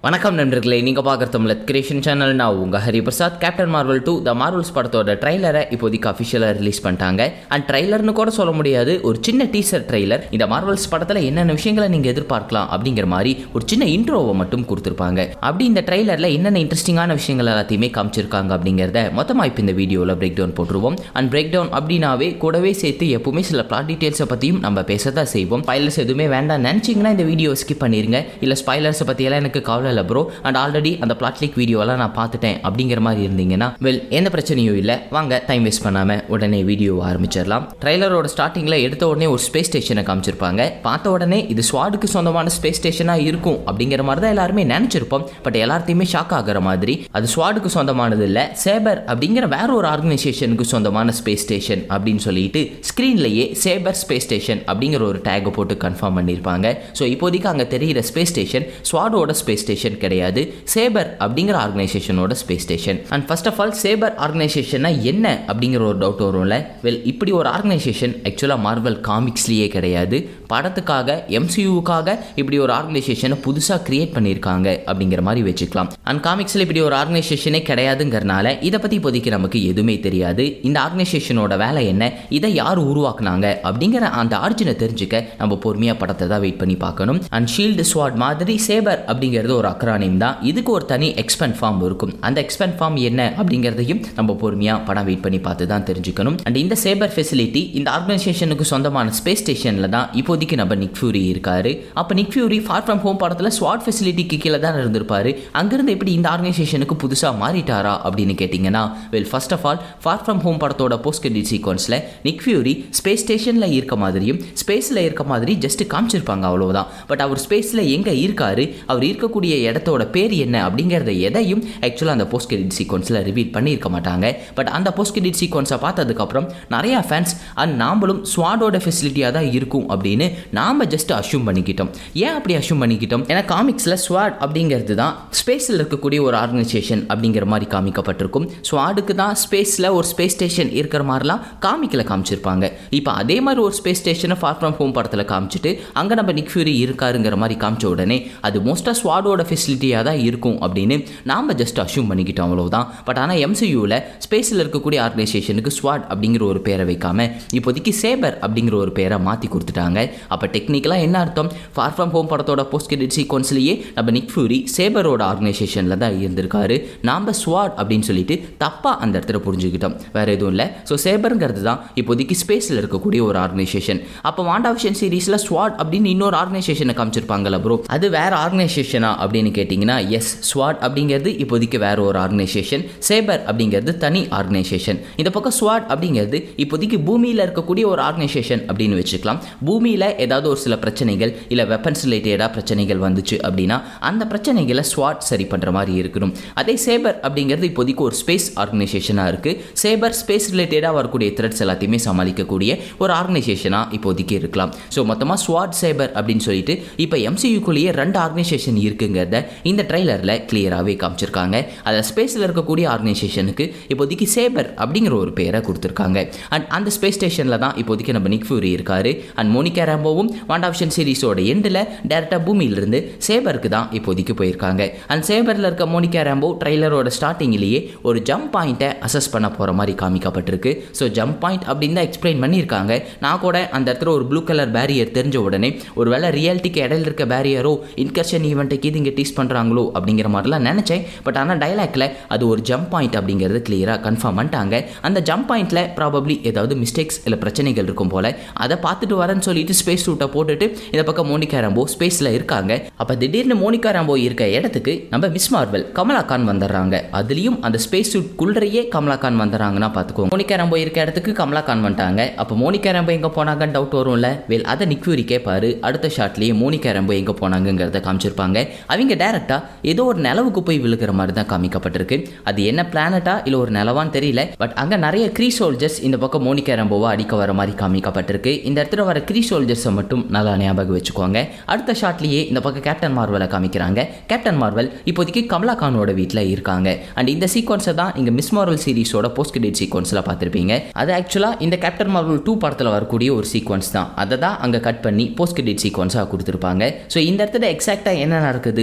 வணக்கம் நண்பர்களே நீங்கள் பார்க்குற தமிழ் கிரியேஷன் சேனல் நான் உங்கள் Hariprasad captain Marvel two the Marvels படத்தோட ட்ரைலரை இப்போதைக்கு அஃபிஷியலாக ரிலீஸ் பண்ணிட்டாங்க அண்ட் ட்ரைலர்னு கூட சொல்ல முடியாது ஒரு சின்ன டீசர் ட்ரைலர் இந்த மார்வல்ஸ் படத்தில் என்னென்ன விஷயங்களை நீங்கள் எதிர்பார்க்கலாம் அப்படிங்கிற மாதிரி ஒரு சின்ன இன்ட்ரோவை மட்டும் கொடுத்துருப்பாங்க அப்படி இந்த ட்ரைலரில் என்னென்ன இன்ட்ரெஸ்டிங்கான விஷயங்கள் எல்லாத்தையுமே காமிச்சிருக்காங்க அப்படிங்கிறத மொத்தமாக இப்போ இந்த வீடியோவில் பிரேக் டவுன் போட்டுருவோம் அண்ட் பிரேக் டவுன் அப்படின்னாவே கூடவே சேர்த்து எப்பவுமே சில பிளாட் டீட்டெயில்ஸை பற்றியும் நம்ம பேச தான் செய்வோம் ஸ்பைலர்ஸ் எதுவுமே வேண்டாம் நினச்சிங்கன்னா இந்த வீடியோ ஸ்கிப் பண்ணிருங்க இல்லை ஸ்பைலர்ஸை பற்றியெல்லாம் எனக்கு கவலை இல்லை ப்ரோ அண்ட் ஆல்ரெடி அந்த பிளாட் லீக் வீடியோலாம் நான் பார்த்துட்டேன் அப்படிங்கிற மாதிரி இருந்தீங்கன்னா வெல் எந்த பிரச்சனையும் இல்லை வாங்க டைம் வேஸ்ட் பண்ணாமல் உடனே வீடியோ ஆரம்பிச்சிடலாம் ட்ரைலரோட ஸ்டார்டிங்கில் எடுத்த உடனே ஒரு ஸ்பேஸ் ஸ்டேஷனை காமிச்சிருப்பாங்க பார்த்த உடனே இது ஸ்வாடுக்கு சொந்தமான ஸ்பேஸ் ஸ்டேஷனாக இருக்கும் அப்படிங்கிற மாதிரி தான் எல்லாருமே நினச்சிருப்போம் பட் எல்லாத்தையுமே ஷாக் ஆகிற மாதிரி அது ஸ்வாடுக்கு சொந்தமானது இல்லை சேபர் அப்படிங்கிற வேற ஒரு ஆர்கனைசேஷனுக்கு சொந்தமான ஸ்பேஸ் ஸ்டேஷன் அப்படின்னு சொல்லிட்டு ஸ்க்ரீன்லேயே சேபர் ஸ்பேஸ் ஸ்டேஷன் அப்படிங்கிற ஒரு டேகை போட்டு கன்ஃபார்ம் பண்ணியிருப்பாங்க ஸோ இப்போதைக்கு அங்கே தெரிகிற ஸ்பேஸ் ஸ்டேஷன் ஸ்வாடோட ஸ்பேஸ் ஸ்டேஷன் கிடையாது சேபர் அப்படிங்கிற ஆர்கனைசேஷனோட space station and first of all SABER ஆர்கனைசேஷனா என்ன அப்படிங்கிற ஒரு டவுட் வரும்ல வெல் இப்படி ஒரு ஆர்கனைசேஷன் ஆக்சுவலாக மார்வல் காமிக்ஸ்லேயே கிடையாது படத்துக்காக எம்சியூவுக்காக இப்படி ஒரு ஆர்கனைசேஷனை புதுசாக கிரியேட் பண்ணியிருக்காங்க அப்படிங்கிற மாதிரி வச்சுக்கலாம் அண்ட் காமிக்ஸில் இப்படி ஒரு ஆர்கனைசேஷனே கிடையாதுங்கிறனால இதை பற்றி இப்போதைக்கு நமக்கு எதுவுமே தெரியாது இந்த ஆர்கனைசேஷனோட வேலை என்ன இதை யார் உருவாக்குனாங்க அப்படிங்கிற அந்த ஆர்ஜினை தெரிஞ்சுக்க நம்ம பொறுமையாக படத்தை தான் வெயிட் பண்ணி பார்க்கணும் அண்ட் ஷீல்டு ஸ்வாட் மாதிரி சேபர் அப்படிங்கிறது ஒரு அக்ரானிம் தான் இதுக்கு ஒரு தனி எக்ஸ்பென்ட் ஃபார்ம் இருக்கும் அந்த எக்ஸ்பென்ட் ஃபார்ம் என்ன அப்படிங்கிறதையும் நம்ம பொறுமையாக படம் வெயிட் பண்ணி பார்த்து தான் தெரிஞ்சுக்கணும் அண்ட் இந்த சேபர் ஃபெசிலிட்டி இந்த ஆர்கனைசேஷனுக்கு சொந்தமான ஸ்பேஸ் ஸ்டேஷனில் தான் இப்போதைக்கு நம்ம நிக் ஃபியூரி இருக்காரு அப்போ Nick Fury far from home படத்தில் ஸ்வாட் ஃபெசிலிட்டிக்கு கீழே தான் இருந்திருப்பாரு அங்கிருந்து எப்படி இந்த ஆர்கனைசேஷனுக்கு புதுசாக மாறிட்டாரா அப்படின்னு கேட்டிங்கன்னா well first of all far from home படத்தோட போஸ்ட் கிரெடிட் சீக்வன்ஸில் நிக் ஃபியூரி ஸ்பேஸ் ஸ்டேஷனில் இருக்க மாதிரியும் ஸ்பேஸில் இருக்க மாதிரி ஜஸ்ட் காமிச்சிருப்பாங்க அவ்வளவுதான் பட் அவர் ஸ்பேஸில் எங்கே இருக்காரு அவர் இருக்கக்கூடிய இடத்தோட பேர் என்ன அப்படிங்கிறத எதையும் ஆக்சுவலாக அந்த போஸ்ட் கிரெடிட் சீக்வன்ஸில் ரிவீல் பண்ணியிருக்க மாட்டாங்க பட் அந்த போஸ்ட் கிரெடிட் சீக்வன்ஸை பார்த்ததுக்கப்புறம் நிறையா ஃபேன்ஸ் அண்ட் நாமளும் ஸ்வாடோட ஃபெசிலிட்டியாக தான் இருக்கும் அப்படின்னு நாம் ஜஸ்ட் அஷ்யூம் பண்ணிக்கிட்டோம் ஏன் அப்படி அஷ்யூம் பண்ணிக்கிட்டோம் ஏன்னா காமிக்ஸில் ஸ்வாட் அப்படிங்கிறது தான் ஸ்பேஸில் இருக்கக்கூடிய ஒரு ஆர்கனைசேஷன் அப்படிங்கிற மாதிரி காமிக்கப்பட்டிருக்கும் ஸ்வாடுக்கு தான் ஸ்பேஸில் ஒரு ஸ்பேஸ் ஸ்டேஷன் இருக்கிற மாதிரிலாம் காமிக்கில் காமிச்சிருப்பாங்க இப்போ அதே மாதிரி ஒரு ஸ்பேஸ் ஸ்டேஷனை ஃபார் ஃப்ரம் ஹோம் படத்தில் காமிச்சிட்டு அங்கே நம்ம நிக் ஃபியூரி இருக்காருங்கிற மாதிரி காமிச்ச உடனே அது மோஸ்ட்டாக ஸ்வாடோட ஃபெசிலிட்டியாக தான் இருக்கும் அப்படின்னு நாம் ஜஸ்ட் அஷ்யூம் பண்ணிக்கிட்டோம் அவ்வளவுதான் பட் ஆனால் எம்சியூவில் ஸ்பேஸில் இருக்கக்கூடிய ஆர்கனைசேஷனுக்கு ஸ்வாட் அப்படிங்கிற ஒரு பேரை வைக்காம இப்போதைக்கு சேபர் அப்படிங்கிற ஒரு பேரை மாற்றி கொடுத்துட்டாங்க அப்போ டெக்னிக்கலாக என்ன அர்த்தம் ஃபார் ஃப்ரம் ஹோம் படத்தோட போஸ்ட் கிரெடிட் சீக்வன்ஸ்லேயே நம்ம நிக் ஃபியூரி சேபரோட ஆர்கனைசேஷனில் தான் இருந்திருக்காரு நாம் ஸ்வாட் அப்படின்னு சொல்லிட்டு தப்பாக அந்த இடத்துல புரிஞ்சுக்கிட்டோம் வேறு எதுவும் இல்லை ஸோ சேபருங்கிறது தான் இப்போதைக்கு ஸ்பேஸில் இருக்கக்கூடிய ஒரு ஆர்கனைசேஷன் அப்போ வாண்டாவிஷன் சீரீஸில் ஸ்வாட் அப்படின்னு இன்னொரு ஆர்கனைசேஷனை காமிச்சிருப்பாங்கல்ல ப்ரோ அது வேற ஆர்கனைசேஷனா அப்படின்னு கேட்டிங்கன்னா எஸ் ஸ்வாட் அப்படிங்கிறது இப்போதைக்கு வேற ஒரு ஆர்கனைசேஷன் சேபர் அப்படிங்கிறது தனி ஆர்கனைசேஷன் இந்த பக்கம் ஸ்வாட் அப்படிங்கிறது இப்போதைக்கு பூமியில் இருக்கக்கூடிய ஒரு ஆர்கனைசேஷன் அப்படின்னு வச்சுக்கலாம் பூமியில் ஏதாவது ஒரு சில பிரச்சனைகள் இல்லை வெப்பன்ஸ் ரிலேட்டடாக பிரச்சனைகள் வந்துச்சு அப்படின்னா அந்த பிரச்சனைகளை ஸ்வாட் சரி பண்ணுற மாதிரி இருக்கணும் அதே சேபர் அப்படிங்கிறது இப்போதைக்கு ஒரு ஸ்பேஸ் ஆர்கனைசேஷனாக இருக்குது சேபர் ஸ்பேஸ் ரிலேட்டடாக வரக்கூடிய த்ரெட்ஸ் எல்லாத்தையுமே சமாளிக்கக்கூடிய ஒரு ஆர்கனைசேஷனாக இப்போதைக்கு இருக்கலாம் ஸோ மொத்தமாக ஸ்வாட் சேபர் அப்படின்னு சொல்லிட்டு இப்போ எம்சியூக்குள்ளேயே ரெண்டு ஆர்கனைசேஷன் இருக்குங்கிறத இந்த ட்ரைலரில் கிளியராகவே காமிச்சிருக்காங்க அதில் ஸ்பேஸில் இருக்கக்கூடிய ஆர்கனைசேஷனுக்கு இப்போதைக்கு சேபர் அப்படிங்கிற ஒரு பேரை கொடுத்துருக்காங்க அண்ட் அந்த ஸ்பேஸ் ஸ்டேஷனில் தான் இப்போதைக்கு நம்ம நிக் ஃபியூரி இருக்காரு அண்ட் மோனிகா ரேம்போவும் வாண்டாவிஷன் சீரிஸோட எண்டில் டேரெக்டாக பூமியிலிருந்து சேபருக்கு தான் இப்போதைக்கு போயிருக்காங்க அண்ட் சேபரில் இருக்க மோனிகா ரேம்போ ட்ரைலரோட ஸ்டார்டிங்லேயே ஒரு ஜம்ப் பாயிண்ட்டை அசஸ் பண்ண போகிற மாதிரி காமிக்கப்பட்டிருக்கு ஸோ ஜம்ப் பாயிண்ட் அப்படின்னு தான் எக்ஸ்பிளைன் பண்ணியிருக்காங்க நான் கூட அந்த இடத்துல ஒரு ப்ளூ கலர் பேரியர் தெரிஞ்ச உடனே ஒரு வேளை ரியாலிட்டிக்கு இடையில இருக்க பேரியரோ இன்கர்ஷன் ஈவெண்ட்டுக்கு இது இங்கே டீஸ் பண்ணுறாங்களோ அப்படிங்கிற மாதிரிலாம் நினச்சேன் பட் ஆனால் டைலாக்ல அது ஒரு ஜம்ப் பாயிண்ட் அப்படிங்கிறது கிளியராக கன்ஃபார்ம் பண்ணிட்டாங்க அந்த ஜம்ப் பாயிண்ட்டில் ப்ராபப்ளி ஏதாவது மிஸ்டேக்ஸ் இல்லை பிரச்சனைகள் இருக்கும் போல் அதை பார்த்துட்டு வரேன்னு சொல்லிட்டு ஸ்பேஸ் சூட்டை போட்டுட்டு இந்த பக்கம் மோனிகா ராம்போ ஸ்பேஸில் இருக்காங்க அப்போ திடீர்னு மோனிகா ராம்போ இருக்க இடத்துக்கு நம்ம மிஸ் மார்வல் கமலா கான் வந்துடுறாங்க அதுலேயும் அந்த ஸ்பேஸ் சூட் குள்ளரையே கமலா கான் வந்துடுறாங்கன்னா பார்த்துக்கோங்க மோனிகா ராம்போ இருக்க இடத்துக்கு கமலா கான் வந்துட்டாங்க அப்போ மோனிகா ராம்போ எங்கே போனாங்கன்னு டவுட் வரும்ல வெல் அதை நிக்யூரி கேட்பாரு அடுத்த ஷாட்லேயே மோனிகா ராம்போ எங்கே போனாங்கங்கிறத காமிச்சிருப்பாங்க அவங்க டேரெக்டாக ஏதோ ஒரு நிலவுக்கு போய் விழுகிற மாதிரி தான் காமிக்கப்பட்டிருக்கு அது என்ன பிளானட்டா இல்லை ஒரு நிலவான்னு தெரியல பட் அங்கே நிறைய க்ரீ சோல்ஜர்ஸ் இந்த பக்கம் மோனிகா ரம்போவை அடிக்க வர மாதிரி காமிக்கப்பட்டிருக்கு இந்த இடத்துல வர க்ரீ சோல்ஜர்ஸை மட்டும் நல்லா ஞாபகம் வச்சுக்கோங்க அடுத்த ஷாட்லேயே இந்த பக்கம் கேப்டன் மார்வலை காமிக்கிறாங்க கேப்டன் மார்வல் இப்போதைக்கு கமலா கானோட வீட்டில் இருக்காங்க அண்ட் இந்த சீக்வன்ஸை தான் இங்கே மிஸ் மார்வல் சீரிஸோட போஸ்ட் கிரெடிட் சீக்வன்ஸில் பார்த்துருப்பீங்க அது ஆக்சுவலாக இந்த கேப்டன் மார்வல் டூ படத்தில் வரக்கூடிய ஒரு சீக்வன்ஸ் தான் அதை தான் அங்கே கட் பண்ணி போஸ்ட் கிரெடிட் சீக்வன்ஸாக கொடுத்துருப்பாங்க ஸோ இந்த இடத்துல எக்ஸாக்டாக என்ன நடக்குது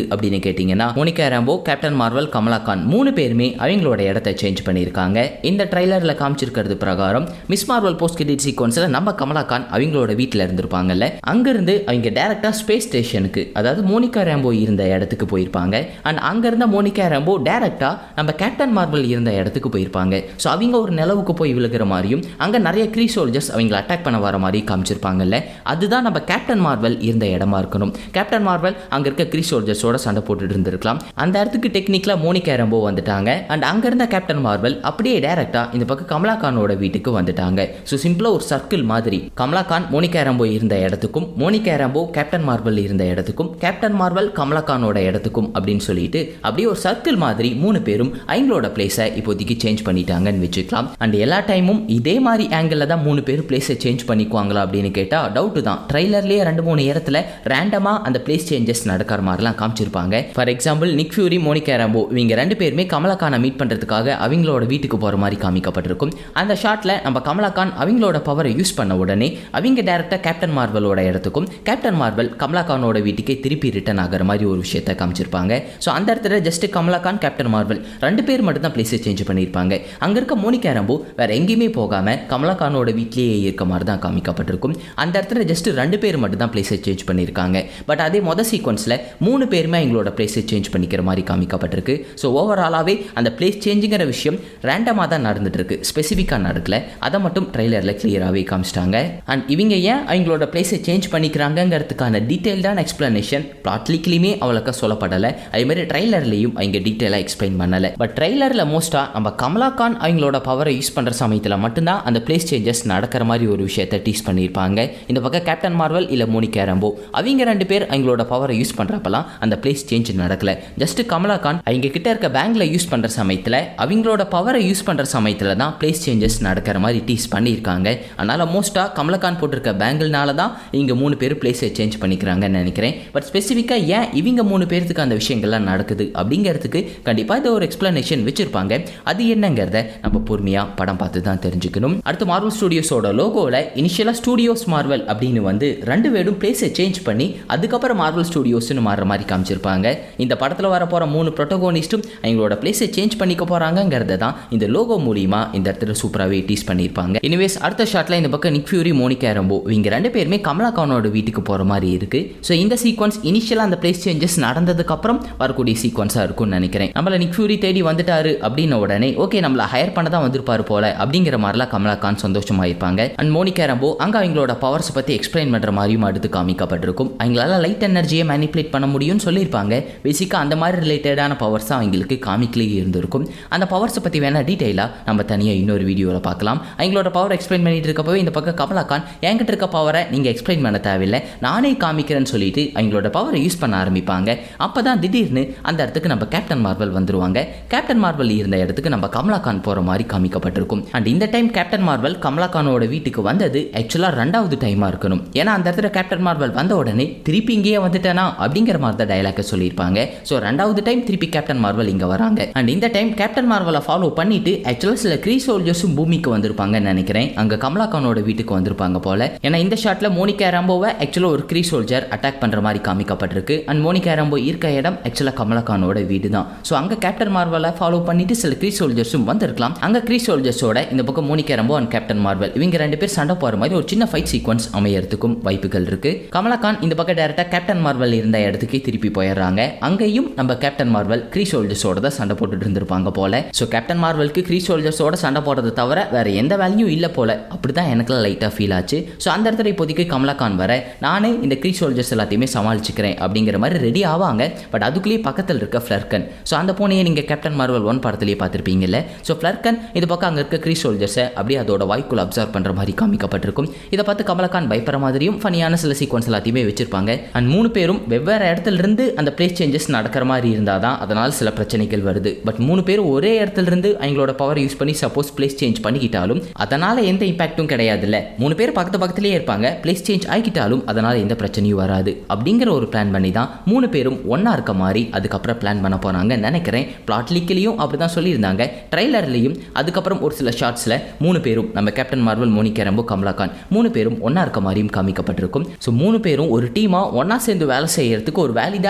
அப்படின்னு கேட்டிங்கன்னா Monica Rambo captain Marvel Kamala Khan மூணு பேருமே அவங்களோட இடத்த சேஞ்ச் பண்ணியிருக்காங்க இந்த ட்ரைலரில் காமிச்சிருக்கிறது பிரகாரம் மிஸ் மார்வல் போஸ்ட் கிரெடிட் சீக்வன்ஸில் நம்ம கமலா கான் அவங்களோட வீட்டில் இருந்திருப்பாங்கல்ல அங்கிருந்து அவங்க டேரெக்டாக ஸ்பேஸ் ஸ்டேஷனுக்கு அதாவது மோனிகா ரேம்போ இருந்த இடத்துக்கு போயிருப்பாங்க அண்ட் அங்கிருந்த மோனிகா ரேம்போ டேரெக்டாக நம்ம கேப்டன் மார்வல் இருந்த இடத்துக்கு போயிருப்பாங்க ஸோ அவங்க ஒரு நிலவுக்கு போய் விழுகிற மாதிரியும் அங்கே நிறைய க்ரீ சோல்ஜர்ஸ் அவங்கள அட்டாக் பண்ண வர மாதிரி காமிச்சிருப்பாங்கல்ல அதுதான் நம்ம கேப்டன் மார்வல் இருந்த இடமா இருக்கணும் கேப்டன் மார்வல் அங்கே இருக்க க்ரீ சோல்ஜர்ஸோட சண்டை போட்டுட்டு இருந்திருக்கலாம் அந்த இடத்துக்கு டெக்னிக்கலாக மோனிகா ரேம்போ வந்துட்டாங்க அண்ட் அங்கே இருந்த கேப்டன் மார்வல் அப்படியே டேரெக்டாக இந்த பக்கம் கமலா கானோட வீட்டுக்கு வந்துட்டாங்க ஸோ சிம்பிளாக ஒரு சர்க்கிள் மாதிரி கமலா கான் மோனிகா ரேம்போ இருந்த இடத்துக்கும் மோனிகா ரேம்போ கேப்டன் மார்வல் இருந்த இடத்துக்கும் கேப்டன் மார்வல் கமலா கானோட இடத்துக்கும் அப்படின்னு சொல்லிட்டு அப்படியே ஒரு சர்க்கிள் மாதிரி மூணு பேரும் அவங்களோட பிளேஸை இப்போதைக்கு சேஞ்ச் பண்ணிட்டாங்கன்னு வச்சுக்கலாம் அண்ட் எல்லா டைமும் இதே மாதிரி ஆங்கிளில் தான் மூணு பேர் பிளேஸை சேஞ்ச் பண்ணிக்குவாங்களா அப்படின்னு கேட்டால் டவுட்டு தான் ட்ரைலர்லேயே ரெண்டு மூணு இடத்துல ரேண்டமாக அந்த பிளேஸ் சேஞ்சஸ் நடக்கிற மாதிரிலாம் காமிச்சிருப்பாங்க for example Nick Fury Monica Rambo இவங்க ரெண்டு பேருமே கமலக்கானை மீட் பண்ணுறதுக்காக அவங்களோட வீட்டுக்கு போகிற மாதிரி காமிக்கப்பட்டிருக்கும் அந்த ஷாட்டில் நம்ம கமலகான் அவங்களோட பவரை யூஸ் பண்ண உடனே அவங்க டேரெக்டாக கேப்டன் மார்வலோட இடத்துக்கும் கேப்டன் மார்வல் கமலாகானோட வீட்டுக்கே திருப்பி ரிட்டர்ன் ஆகிற மாதிரி ஒரு விஷயத்தை காமிச்சிருப்பாங்க ஸோ அந்த இடத்துல ஜஸ்ட் கமலாகான் கேப்டன் மார்வல் ரெண்டு பேர் மட்டும் தான் பிளேஸை சேஞ்ச் பண்ணியிருப்பாங்க அங்கே இருக்க மோனிகா ரம்பு வேற எங்கேயுமே போகாமல் கமலாகானோட வீட்லேயே இருக்க மாதிரி தான் காமிக்கப்பட்டிருக்கும் அந்த இடத்துல ஜஸ்ட் ரெண்டு பேர் மட்டும் தான் பிளேஸை சேஞ்ச் பண்ணியிருக்காங்க பட் அதே மொதல் சீக்வன்ஸில் மூணு பேருமே எங்களோட பிளேஸை சேஞ்ச் பண்ணிக்கிற மாதிரி காமிக்கப்பட்டிருக்கு ஸோ ஓவராலாகவே அந்த பிளேஸ் சேஞ்சுங்கிற விஷயம் ரேண்டமாக தான் நடந்துட்டு இருக்கு ஸ்பெசிஃபிக்காக நடக்கல அதை மட்டும் ட்ரெய்லரில் கிளியராகவே காமிச்சிட்டாங்க அண்ட் இவங்க ஏன் அவங்களோட பிளேஸை சேஞ்ச் பண்ணிக்கிறாங்கங்கிறதுக்கான டீட்டெயில்டான எக்ஸ்பிளனேஷன் பிளாட்லிக்லையுமே அவ்வளோக்கா சொல்லப்படலை அதே மாதிரி ட்ரைலர்லையும் அவங்க டீட்டெயிலாக எக்ஸ்பிளைன் பண்ணலை பட் ட்ரைலரில் மோஸ்ட்டாக நம்ம கமலா கான் அவங்களோட பவரை யூஸ் பண்ணுற சமயத்தில் மட்டும்தான் அந்த பிளேஸ் சேஞ்சஸ் நடக்கிற மாதிரி ஒரு விஷயத்தை டீஸ் பண்ணியிருப்பாங்க இந்த பக்கம் கேப்டன் மார்வல் இல்லை மோனிகா ரம்போ அவங்க ரெண்டு பேர் அவங்களோட பவரை யூஸ் பண்ணுறப்பலாம் அந்த பிளேஸ் சேஞ்ச் நடக்கல ஜஸ்ட் கமலா கான் அவங்க கிட்ட இருக்க பேங்கில் யூஸ் பண்ணுற சமயத்தில் அவங்களோட பவரை யூஸ் பண்ணுற சமயத்தில் தான் பிளேஸ் சேஞ்சஸ் நடக்கிற மாதிரி டீஸ் பண்ணியிருக்காங்க அதனால் மோஸ்ட்டாக கமலகான் போட்டிருக்க பேங்கிள்னால தான் இங்கே மூணு பேர் பிளேஸை சேஞ்ச் பண்ணிக்கிறாங்கன்னு நினைக்கிறேன் பட் ஸ்பெசிஃபிக்காக ஏன் இவங்க மூணு பேர்த்துக்கு அந்த விஷயங்கள்லாம் நடக்குது அப்படிங்கிறதுக்கு கண்டிப்பாக இது ஒரு எக்ஸ்பிளனேஷன் வச்சிருப்பாங்க அது என்னங்கிறத நம்ம பொறுமையாக படம் பார்த்து தான் தெரிஞ்சுக்கணும் அடுத்து மார்வல் ஸ்டுடியோஸோட லோகோவில் இனிஷியலாக ஸ்டுடியோஸ் மார்வல் அப்படின்னு வந்து ரெண்டு பேரும் பிளேஸை சேஞ்ச் பண்ணி அதுக்கப்புறம் மார்வல் ஸ்டுடியோஸ்னு மாறுற மாதிரி காமிச்சிருப்பாங்க இந்த படத்தில் வர போகிற மூணு ப்ரொட்டகோனிஸ்ட்டும் அவங்களோட பிளேஸை சேஞ்ச் பண்ணிக்க போகிறாங்கங்கிறத தான் இந்த லோகோ மூலியமா இந்த இடத்துல சூப்பராகவே டீஸ் பண்ணியிருப்பாங்க எனிவேஸ் அடுத்த ஷாட்டில் இந்த பக்கம் நிக் ஃபியூரி மோனிகா ரம்போ இவங்க ரெண்டு பேருமே கமலா கானோட வீட்டுக்கு போகிற மாதிரி இருக்கு ஸோ இந்த சீக்வன்ஸ் இனிஷியலாக அந்த பிளேஸ் சேஞ்சஸ் நடந்ததுக்கப்புறம் வரக்கூடிய சீக்வன்ஸாக இருக்கும்னு நினைக்கிறேன் நம்மள நிக் ஃபியூரி தேடி வந்துட்டாரு அப்படின்ன உடனே ஓகே நம்மளை ஹையர் பண்ண தான் வந்திருப்பாரு போல அப்படிங்கிற மாதிரிலாம் கமலா கான் சந்தோஷமா இருப்பாங்க அண்ட் மோனிகா ரம்போ அங்கே அவங்களோட பவர்ஸ் பற்றி எக்ஸ்பிளைன் பண்ணுற மாதிரியும் அடுத்து காமிக்கப்பட்டிருக்கும் அவங்களால லைட் எனர்ஜியை மேனிப்புலேட் பண்ண முடியும்னு சொல்லியிருப்பாங்க பேசிக்காக அந்த மாதிரி ரிலேட்டடான பவர்ஸ் தான் அவங்களுக்கு காமிக்லேயே இருந்திருக்கும் அந்த பவர்ஸை பற்றி வேணால் டீட்டெயிலாக நம்ம தனியாக இன்னொரு வீடியோவில் பார்க்கலாம் அவங்களோட பவர் எக்ஸ்பிளைன் பண்ணிட்டு இருக்கப்பவே இந்த பக்கம் கமலா கான் என்கிட்ட இருக்க பவரை நீங்கள் எக்ஸ்பிளைன் பண்ண தேவையில்லை நானே காமிக்கிறேன்னு சொல்லிட்டு அவங்களோட பவரை யூஸ் பண்ண ஆரம்பிப்பாங்க அப்போ தான் திடீர்னு அந்த இடத்துக்கு நம்ம கேப்டன் மார்வல் வந்துருவாங்க கேப்டன் மார்வல் இருந்த இடத்துக்கு நம்ம கமலா கான் போகிற மாதிரி காமிக்கப்பட்டிருக்கும் அண்ட் இந்த டைம் கேப்டன் மார்வல் கமலா கானோட வீட்டுக்கு வந்தது ஆக்சுவலாக ரெண்டாவது டைமாக இருக்கணும் ஏன்னா அந்த இடத்துல கேப்டன் மார்வல் வந்த உடனே திருப்பி இங்கேயே வந்துட்டேனா அப்படிங்கிற மாதிரி தான் டைலாக்கை சொல்லியிருப்பாங்க ஸோ ரெண்டாவது டைம் திருப்பி கேப்டன் மார்வல் இங்கே வராங்க அண்ட் இந்த டைம் கேப்டன் மார்வலை ஃபாலோ பண்ணிட்டு ஆக்சுவலாக சில க்ரீ சோல்ஜர்ஸும் பூமிக்கு வந்திருப்பாங்கன்னு நினைக்கிறேன் அங்கே கமலா கானோட வீட்டுக்கு வந்திருப்பாங்க போல ஏன்னா இந்த ஷாட்டில் மோனிகா ராம்போவை ஆக்சுவலாக ஒரு க்ரீ சோல்ஜர் அட்டாக் பண்ணுற மாதிரி காமிக்கப்பட்டிருக்கு அண்ட் மோனிகா ராம்போ இருக்க இடம் ஆக்சுவலாக கமலா கானோட வீடு தான் ஸோ அங்கே கேப்டன் மார்வலை ஃபாலோ பண்ணிட்டு சில க்ரீ சோல்ஜர்ஸும் வந்திருக்கலாம் அங்கே க்ரீ சோல்ஜர்ஸோட இந்த பக்கம் Monica Rambo and captain Marvel இவங்க ரெண்டு பேர் சண்டை போகிற மாதிரி ஒரு சின்ன ஃபைட் சீக்வன்ஸ் அமையறதுக்கும் வாய்ப்புகள் இருக்கு கமலகான் இந்த பக்கம் டேரக்டாக கேப்டன் மார்வல் இருந்த இடத்துக்கே திருப்பி போயிடுறாங்க அங்கேயும் நம்ம கேப்டன் மார்வல் க்ரீ சோல்ஜர்ஸோட தான் சண்டை போட்டுட்டு இருந்திருப்பாங்க போல ஸோ கேப்டன் மார்வலுக்கு க்ரீ சோல்ஜர்ஸோட சண்டை போடுறது தவிர வேற எந்த வேலையும் இல்லை போல அப்படி தான் எனக்குலாம் லைட்டாக ஃபீல் ஆச்சு ஸோ அந்த இடத்துல இப்போதைக்கு கமலகான் வர நானே இந்த க்ரீ சோல்ஜர்ஸ் எல்லாத்தையுமே சமாளிச்சுக்கிறேன் அப்படிங்கிற மாதிரி ரெடி ஆவாங்க பட் அதுக்குள்ளேயே பக்கத்தில் இருக்க ஃப்ளர்கன் ஸோ அந்த பூனையை நீங்கள் கேப்டன் மார்வல் ஒன் படத்துலேயே பார்த்துருப்பீங்கல்ல ஸோ ஃப்ளர்கன் இது பக்கம் அங்கே இருக்க க்ரீ சோல்ஜர்ஸை அப்படியே அதோட வாய்க்குள்ள அப்சர்வ் பண்ணுற மாதிரி காமிக்கப்பட்டிருக்கும் இதை பார்த்து கமலகான் பயப்படுற மாதிரியும் ஃபனியான சில சீக்வன்ஸ் எல்லாத்தையுமே வச்சிருப்பாங்க அண்ட் மூணு பேரும் வெவ்வேறு இடத்துல இருந்து அந்த பிளேஸ் சேஞ்சஸ் நடக்கிற மாதிரி இருந்தால் தான் அதனால் சில பிரச்சனைகள் வருது பட் மூணு பேரும் ஒரே இடத்துல இருந்து அவங்களோட பவர் யூஸ் பண்ணி சப்போஸ் பிளேஸ் சேஞ்ச் பண்ணிக்கிட்டாலும் அதனால எந்த இம்பாக்ட்டும் கிடையாதுல்ல மூணு பேர் பக்கத்து பக்கத்துலேயே இருப்பாங்க பிளேஸ் சேஞ்ச் ஆகிக்கிட்டாலும் அதனால எந்த பிரச்சனையும் வராது அப்படிங்கிற ஒரு பிளான் பண்ணி தான் மூணு பேரும் ஒன்றா இருக்க மாதிரி அதுக்கப்புறம் பிளான் பண்ண போகிறாங்க நினைக்கிறேன் பிளாட் லீக்லேயும் அப்படி தான் சொல்லியிருந்தாங்க ட்ரைலர்லையும் அதுக்கப்புறம் ஒரு சில ஷார்ட்ஸில் மூணு பேரும் நம்ம கேப்டன் மார்வல் மோனிகா ரம்போ கமலாகான் மூணு பேரும் ஒன்றா இருக்க மாதிரியும் காமிக்கப்பட்டிருக்கும் ஸோ மூணு பேரும் ஒரு டீமாக ஒன்றா சேர்ந்து வேலை செய்யறதுக்கு ஒரு வேலிடான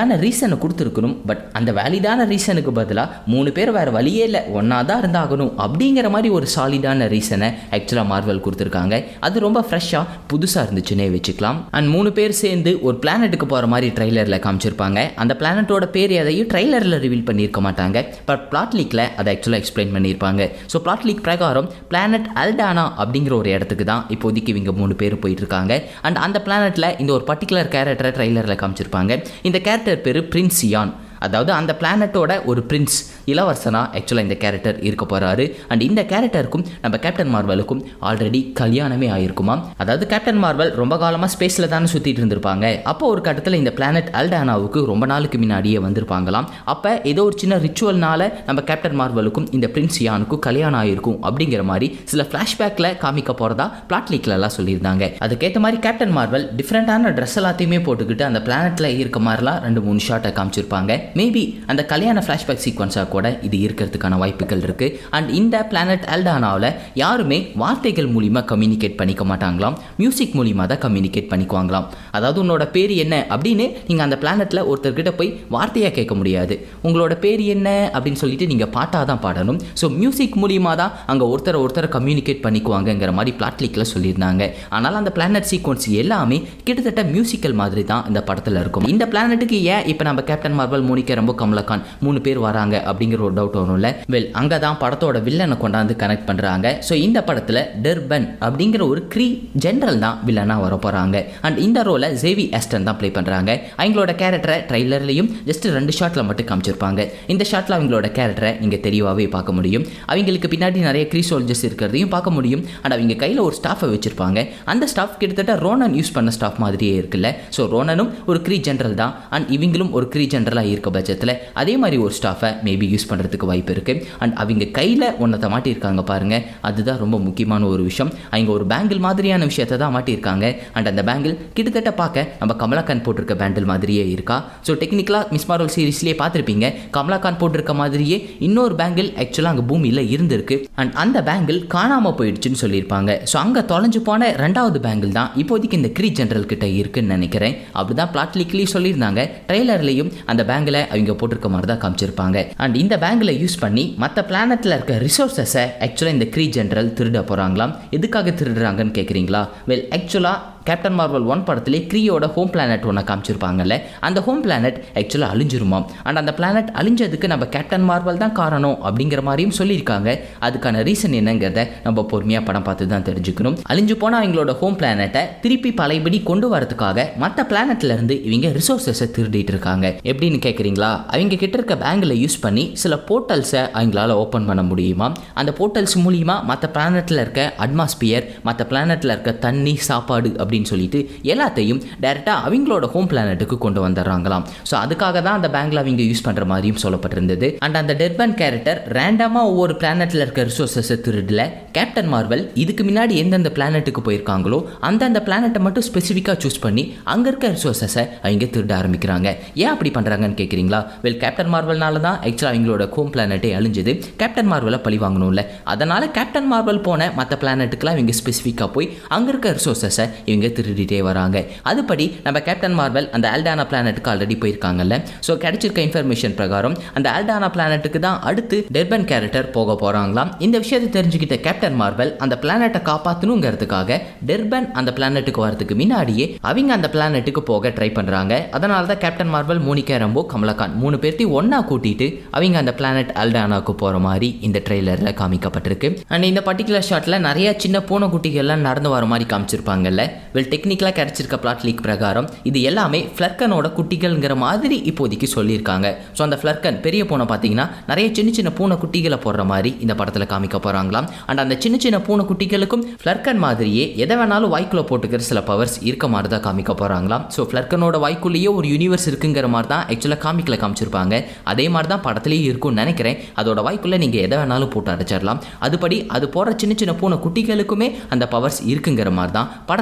வேலிடான ரீசனை கொடுத்துருக்கணும் பட் அந்த வேலிடான ரீசனுக்கு பதிலாக மூணு பேர் வேறு வழியே இல்லை ஒன்றா தான் இருந்தாகணும் அப்படிங்கிற மாதிரி ஒரு சாலிடான ரீசனை ஆக்சுவலாக மார்வல் கொடுத்துருக்காங்க அது ரொம்ப ஃப்ரெஷ்ஷாக புதுசாக இருந்துச்சுன்னே வச்சுக்கலாம் அண்ட் மூணு பேர் சேர்ந்து ஒரு பிளானட்டுக்கு போகிற மாதிரி ட்ரைலரில் காமிச்சிருப்பாங்க அந்த பிளானட்டோட பேர் எதையும் ட்ரைலரில் ரிவீல் பண்ணியிருக்க மாட்டாங்க பட் பிளாட் லீக்கில் அதை ஆக்சுவலாக எக்ஸ்பிளைன் பண்ணியிருப்பாங்க ஸோ பிளாட் லீக் பிரகாரம் பிளானட் அல்டானா அப்படிங்கிற ஒரு இடத்துக்கு தான் இப்போதைக்கு இவங்க மூணு பேரும் போயிட்டு இருக்காங்க அண்ட் அந்த பிளானட்டில் இந்த ஒரு பர்டிகுலர் கேரக்டரை ட்ரைலரில் காமிச்சிருப்பாங்க இந்த கேரக்டர் பேர் பிரின்சியான் அதாவது அந்த பிளானட்டோட ஒரு பிரின்ஸ் இளவரசனாக ஆக்சுவலாக இந்த கேரக்டர் இருக்க போகிறாரு அண்ட் இந்த கேரக்டருக்கும் நம்ம கேப்டன் மார்வலுக்கும் ஆல்ரெடி கல்யாணமே ஆயிருக்குமா அதாவது கேப்டன் மார்வல் ரொம்ப காலமாக ஸ்பேஸில் தானே சுற்றிட்டு இருந்திருப்பாங்க அப்போ ஒரு கட்டத்தில் இந்த பிளானட் அல்டானாவுக்கு ரொம்ப நாளுக்கு முன்னாடியே வந்திருப்பாங்களாம் அப்போ ஏதோ ஒரு சின்ன ரிச்சுவல்னால நம்ம கேப்டன் மார்வலுக்கும் இந்த பிரின்ஸ் யானுக்கும் கல்யாணம் ஆயிருக்கும் அப்படிங்கிற மாதிரி சில ஃப்ளாஷ்பேக்கில் காமிக்க போகிறதா பிளாட் லீக்லலாம் சொல்லியிருந்தாங்க அதுக்கேற்ற மாதிரி கேப்டன் மார்வல் டிஃப்ரெண்ட்டான ட்ரெஸ் எல்லாத்தையுமே போட்டுக்கிட்டு அந்த பிளானட்டில் இருக்க மாதிரிலாம் ரெண்டு மூணு ஷாட்டை காமிச்சிருப்பாங்க மேபி அந்த கல்யாண ஃப்ளாஷ்பேக் சீக்வன்ஸாக கூட இது இருக்கிறதுக்கான வாய்ப்புகள் இருக்குது அண்ட் இந்த பிளானட் அல்டானாவில் யாருமே வார்த்தைகள் மூலிமா கம்யூனிகேட் பண்ணிக்க மாட்டாங்களாம் மியூசிக் மூலிமா தான் கம்யூனிகேட் பண்ணிக்குவாங்களாம் அதாவது உன்னோட பேர் என்ன அப்படின்னு நீங்கள் அந்த பிளானட்டில் ஒருத்தர்கிட்ட போய் வார்த்தையாக கேட்க முடியாது உங்களோட பேர் என்ன அப்படின்னு சொல்லிட்டு நீங்கள் பாட்டாக தான் பாடணும் ஸோ மியூசிக் மூலிமா தான் அங்கே ஒருத்தரை ஒருத்தரை கம்யூனிகேட் பண்ணிக்குவாங்கங்கிற மாதிரி பிளாட்லிக்கில் சொல்லியிருந்தாங்க ஆனால் அந்த பிளானட் சீக்வன்ஸ் எல்லாமே கிட்டத்தட்ட மியூசிக்கல் மாதிரி தான் இந்த படத்தில் இருக்கும் இந்த பிளானட்டுக்கு ஏன் இப்போ நம்ம கேப்டன் மார்வல் மோனிகா ரொம்ப கமலகான் மூணு பேர் வராங்க அப்படிங்கிற ஒரு டவுட் வரும்ல வெல் அங்கே தான் படத்தோட வில்லனை கொண்டாந்து கனெக்ட் பண்ணுறாங்க ஸோ இந்த படத்தில் டெர்பன் அப்படிங்கிற ஒரு க்ரீ ஜென்ரல் தான் வில்லனாக வர போகிறாங்க அண்ட் இந்த ரோலை ஜேவி ஆஸ்டன் தான் ப்ளே பண்ணுறாங்க அவங்களோட கேரக்டரை ட்ரைலர்லையும் ஜஸ்ட் ரெண்டு ஷாட்டில் மட்டும் காமிச்சிருப்பாங்க இந்த ஷாட்டில் அவங்களோட கேரக்டரை நீங்கள் தெளிவாகவே பார்க்க முடியும் அவங்களுக்கு பின்னாடி நிறைய க்ரீ சோல்ஜர்ஸ் இருக்கிறதையும் பார்க்க முடியும் அண்ட் அவங்க கையில் ஒரு ஸ்டாஃபை வச்சிருப்பாங்க அந்த ஸ்டாஃப் கிட்டத்தட்ட ரோனன் யூஸ் பண்ண ஸ்டாஃப் மாதிரியே இருக்குல்ல ஸோ ரோனனும் ஒரு க்ரீ ஜென்ரல் தான் அண்ட் இவங்களும் ஒரு க்ரீ ஜென்ரலாக இருக்க பட்சத்தில் அதே மாதிரி ஒரு ஸ்டாஃபை மேபி யூஸ் பண்ணுறதுக்கு வாய்ப்பு இருக்குது அண்ட் அவங்க கையில் ஒன்றத்தை மாட்டியிருக்காங்க பாருங்க அதுதான் ரொம்ப முக்கியமான ஒரு விஷயம் அவங்க ஒரு பேங்கிள் மாதிரியான விஷயத்தை தான் மாட்டியிருக்காங்க அண்ட் அந்த பேங்கிள் கிட்டத்தட்ட பார்க்க நம்ம கமலாகான் போட்டிருக்க பேண்டில் மாதிரியே இருக்கா ஸோ டெக்னிக்கலாக மிஸ் மார்வல் சீரிஸ்லேயே பார்த்துருப்பீங்க கமலாகான் போட்டிருக்க மாதிரியே இன்னொரு பேங்கிள் ஆக்சுவலாக அங்கே பூமியில் இருந்திருக்கு அண்ட் அந்த பேங்கிள் காணாமல் போயிடுச்சுன்னு சொல்லியிருப்பாங்க ஸோ அங்கே தொலைஞ்சு போன ரெண்டாவது பேங்கிள் தான் இப்போதைக்கு இந்த க்ரீ ஜென்ரல் கிட்ட இருக்குன்னு நினைக்கிறேன் அப்படிதான் பிளாட் லீக்லேயும் சொல்லியிருந்தாங்க ட்ரெய்லர்லையும் அந்த பேங்கில் அவங்க போட்டிருக்க மாதிரி தான் காமிச்சிருப்பாங்க அண்ட் இந்த பேங்கில் யூஸ் பண்ணி மற்ற பிளானட்டில் இருக்க ரிசோர்ஸஸை ஆக்சுவலாக இந்த க்ரீ ஜென்ரல் திருட போகிறாங்களாம் எதுக்காக திருடுறாங்கன்னு கேட்குறீங்களா வெல் ஆக்சுவலாக கேப்டன் மார்வல் ஒன் படத்திலே க்ரீயோட ஹோம் பிளானட் ஒன்று காமிச்சிருப்பாங்கல்ல அந்த ஹோம் பிளானட் ஆக்சுவலாக அழிஞ்சிருமாம் அண்ட் அந்த பிளானட் அழிஞ்சதுக்கு நம்ம கேப்டன் மார்வல் தான் காரணம் அப்படிங்கிற மாதிரியும் சொல்லியிருக்காங்க அதுக்கான ரீசன் என்னங்கிறத நம்ம பொறுமையாக படம் பார்த்து தான் தெரிஞ்சுக்கணும் அழிஞ்சு போனால் அவங்களோட ஹோம் பிளானட்டை திருப்பி பழையபடி கொண்டு வரதுக்காக மற்ற பிளானட்ல இருந்து இவங்க ரிசோர்ஸஸை திருடிட்டு இருக்காங்க எப்படின்னு கேட்குறீங்களா அவங்க கிட்ட இருக்க பேங்கில் யூஸ் பண்ணி சில போர்ட்டல்ஸை அவங்களால ஓப்பன் பண்ண முடியுமா அந்த போர்ட்டல்ஸ் மூலியமா மற்ற பிளானட்டில் இருக்க அட்மாஸ்பியர் மற்ற பிளானட்டில் இருக்க தண்ணி சாப்பாடு அப்படின்னு சொல்லிட்டு எல்லாத்தையும் டைரெக்டாக அவங்களோட ஹோம் பிளானட்டுக்கு கொண்டு வந்துடுறாங்களாம் ஸோ அதுக்காக தான் அந்த பேங்கில் அவங்க யூஸ் பண்ணுற மாதிரியும் சொல்லப்பட்டிருந்தது அண்ட் அந்த டெர்பன் கேரக்டர் ரேண்டமாக ஒவ்வொரு பிளானட்டில் இருக்க ரிசோர்ஸஸை திருடல கேப்டன் மார்வல் இதுக்கு முன்னாடி எந்தெந்த பிளானட்டுக்கு போயிருக்காங்களோ அந்தந்த பிளானட்டை மட்டும் ஸ்பெசிஃபிக்காக சூஸ் பண்ணி அங்கே இருக்க ரிசோர்ஸஸை அவங்க திருட ஆரம்பிக்கிறாங்க ஏன் அப்படி பண்ணுறாங்கன்னு கேட்குறீங்களா வெல் கேப்டன் மார்வல்னால தான் ஆக்சுவலாக அவங்களோட ஹோம் பிளானட்டே அழிஞ்சது கேப்டன் மார்வலை பழி வாங்கணும்ல அதனால் கேப்டன் மார்வல் போன மற்ற பிளானட்டுக்கெலாம் இவங்க ஸ்பெசிஃபிக்காக போய் அங்கே இருக்க ரிசோர்ஸஸை இவங்க திருடிட்டே வராங்க அதுபடி நம்ம கேப்டன் மார்வல் அந்த ஆல்டானா பிளானட்டுக்கு ஆல்ரெடி போயிருக்காங்கல்ல ஸோ கிடைச்சிருக்க இன்ஃபர்மேஷன் பிரகாரம் அந்த ஆல்டானா பிளானட்டுக்கு தான் அடுத்து டெர்பன் கேரக்டர் போக போகிறாங்களாம் இந்த விஷயத்தை தெரிஞ்சுக்கிட்ட கேப்டன் மார்வல் அந்த பிளானட்டை காப்பாற்றணுங்கிறதுக்காக டெர்பன் அந்த பிளானட்டுக்கு வரதுக்கு முன்னாடியே அவங்க அந்த பிளானட்டுக்கு போக ட்ரை பண்ணுறாங்க அதனால தான் கேப்டன் மார்வல் மோனிகா ரம்போ கமலகான் மூணு பேர்த்தையும் ஒன்றா கூட்டிட்டு அவங்க அந்த பிளானட் அல்டானாக்கு போகிற மாதிரி இந்த ட்ரெய்லரில் காமிக்கப்பட்டிருக்கு அண்ட் இந்த பர்டிகுலர் ஷாட்டில் நிறைய சின்ன பூனைக்குட்டிகள்லாம் நடந்து வர மாதிரி காமிச்சிருப்பாங்கல்ல வெல் டெக்னிக்கலாக கிடைச்சிருக்க பிளாட் லீக் பிரகாரம் இது எல்லாமே ஃப்ளர்கனோட குட்டிகள்ங்கிற மாதிரி இப்போதைக்கு சொல்லியிருக்காங்க ஸோ அந்த ஃப்ளர்கன் பெரிய பூனை பார்த்தீங்கன்னா நிறைய சின்ன சின்ன பூனை குட்டிகளை போடுற மாதிரி இந்த படத்தில் காமிக்க போகிறாங்களாம் அண்ட் அந்த சின்ன சின்ன பூனை குட்டிகளுக்கும் ஃப்ளர்கன் மாதிரியே எதை வேணாலும் வாய்க்குள்ள போட்டுக்கிற சில பவர்ஸ் இருக்க மாதிரி தான் காமிக்க போகிறாங்களாம் ஸோ ஃப்ளர்கனோட வாய்க்குள்ளேயே ஒரு யூனிவர்ஸ் இருக்குங்கிற மாதிரி தான் ஆக்சுவலாக காமிக்கில் காமிச்சிருப்பாங்க அதே மாதிரி தான் படத்துலேயும் இருக்கும்னு நினைக்கிறேன் அதோட வாய்க்குள்ளே நீங்கள் எதை வேணாலும் போட்டு அடைச்சிடலாம் அதுபடி அது போடுற சின்ன சின்ன பூனை குட்டிகளுக்குமே அந்த பவர்ஸ் இருக்குங்கிற மாதிரி தான் படத்தில்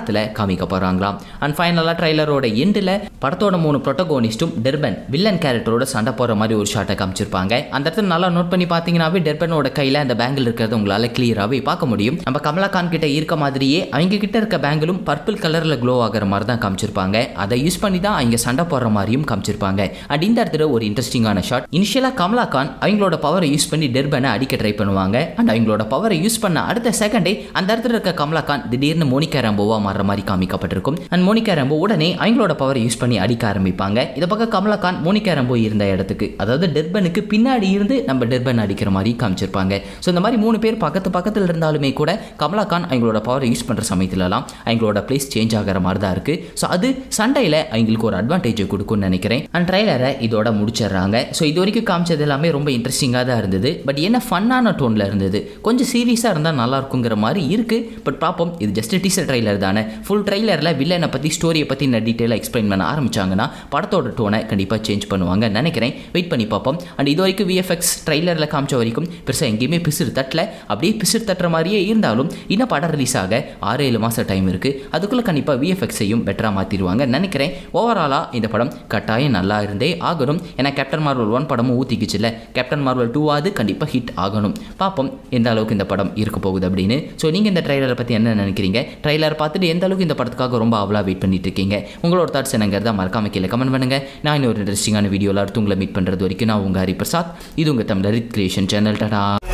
காமிக்க போகிறாங்களாம் அண்ட் ஃபைனலாக ட்ரைலரோட எண்டில் படத்தோட மூணு ப்ரொட்டகோனிஸ்ட்டும் டெர்பன் வில்லன் கேரக்டரோட சண்டை போகிற மாதிரி ஒரு ஷாட்டை காமிச்சிருப்பாங்க அந்த இடத்துல நல்லா நோட் பண்ணி பார்த்தீங்கன்னாவே டெர்பனோட கையில் அந்த பேங்கிள் இருக்கிறது உங்களால் கிளியராகவே பார்க்க முடியும் நம்ம கமலாகான் கிட்ட இருக்க மாதிரியே அவங்க கிட்ட இருக்க பேங்கிளும் பர்பிள் கலரில் க்ளோ ஆகிற மாதிரி தான் காமிச்சிருப்பாங்க அதை யூஸ் பண்ணி தான் அவங்க சண்டை போடுற மாதிரியும் காமிச்சிருப்பாங்க அண்ட் இந்த இடத்துல ஒரு இன்ட்ரெஸ்டிங்கான ஷாட் இனிஷியலாக கமலாகான் அவங்களோட பவரை யூஸ் பண்ணி டெர்பனை அடிக்க ட்ரை பண்ணுவாங்க அண்ட் அவங்களோட பவரை யூஸ் பண்ண அடுத்த செகண்டே அந்த இடத்துல இருக்க கமலாகான் திடீர்னு மோனிகா ரம்போவா மாறுற மாதிரி காமிக்கப்பட்டிருக்கும் அண்ட் மோனிகா ரம்போ உடனே அவங்களோட பவரை யூஸ் பண்ணி அடிக்க ஆரம்பிப்பாங்க இதை பக்கம் கமலாகான் மோனிகா ரம்போ இருந்த இடத்துக்கு அதாவது டெர்பனுக்கு பின்னாடி இருந்து நம்ம டெர்பன் அடிக்கிற மாதிரி காமிச்சிருப்பாங்க ஸோ இந்த மாதிரி மூணு பேர் பக்கத்து பக்கத்தில் இருந்தாலுமே கூட கமலாகான் அவங்களோட பவரை யூஸ் பண்ணுற சமயத்துலலாம் அவங்களோட பிளேஸ் சேஞ்ச் ஆகிற மாதிரி தான் இருக்குது ஸோ அது சண்டையில் அவங்களுக்கு ஒரு அட்வான்டேஜை கொடுக்கும்னு நினைக்கிறேன் அண்ட் ட்ரைலரை இதோட முடிச்சிடுறாங்க ஸோ இது வரைக்கும் காமிச்சது எல்லாமே ரொம்ப இன்ட்ரெஸ்டிங்காக தான் இருந்தது பட் என்ன ஃபன்னான டோனில் இருந்தது கொஞ்சம் சீரியஸாக இருந்தால் நல்லா இருக்குங்கிற மாதிரி இருக்குது பட் பார்ப்போம் இது ஜஸ்ட் டீசர் ட்ரைலர் தானே ஃபுல் ட்ரைலரில் வில்லனை பற்றி ஸ்டோரியை பற்றி நான் டீட்டெயிலாக எக்ஸ்பிளைன் பண்ண ஆரம்பிச்சாங்கன்னா படத்தோட டோனை கண்டிப்பாக சேஞ்ச் பண்ணுவாங்க நினைக்கிறேன் வெயிட் பண்ணி பார்ப்போம் அண்ட் இது வரைக்கும் விஎஃப்எக்ஸ் ட்ரைலரில் காமிச்ச வரைக்கும் பெருசாக எங்கேயுமே பிசிறு தட்டல அப்படியே பிசிறு தட்டுற மாதிரியே இருந்தாலும் இன்னும் படம் ரிலீஸ் ஆக ஆறு ஏழு மாதம் டைம் இருக்குது அதுக்குள்ளே கண்டிப்பாக விஎஃப்எக்ஸையும் பெட்டராக மாற்றிடுவாங்க நினைக்கிறேன் ஓவராலாக இந்த படம் கட்டாயம் நல்லா இருந்தே ஆகணும் ஏன்னா கேப்டன் மார்வல் ஒன் படமும் ஊற்றிக்குச்சுல கேப்டன் மார்வல் டூவாவது கண்டிப்பாக ஹிட் ஆகணும் பார்ப்போம் எந்த அளவுக்கு இந்த படம் இருக்க போகுது அப்படின்னு ஸோ நீங்கள் இந்த ட்ரைலரை பற்றி என்ன நினைக்கிறீங்க ட்ரைலர் பார்த்துட்டு எந்த அளவுக்கு இந்த படத்துக்காக ரொம்ப அவ்வளோ வெயிட் பண்ணிட்டு இருக்கீங்க உங்களோட தாட்ஸ் என்னங்கிறத மறக்காம கீழே கமெண்ட் பண்ணுங்க நான் இன்னொரு இன்ட்ரெஸ்டிங்கான வீடியோவில் அடுத்து உங்களை மீட் பண்ணுறது வரைக்கும் நான் உங்கள் ஹரி பிரசாத் இது உங்கள் தமிழ் கிரியேஷன் சேனல் டடா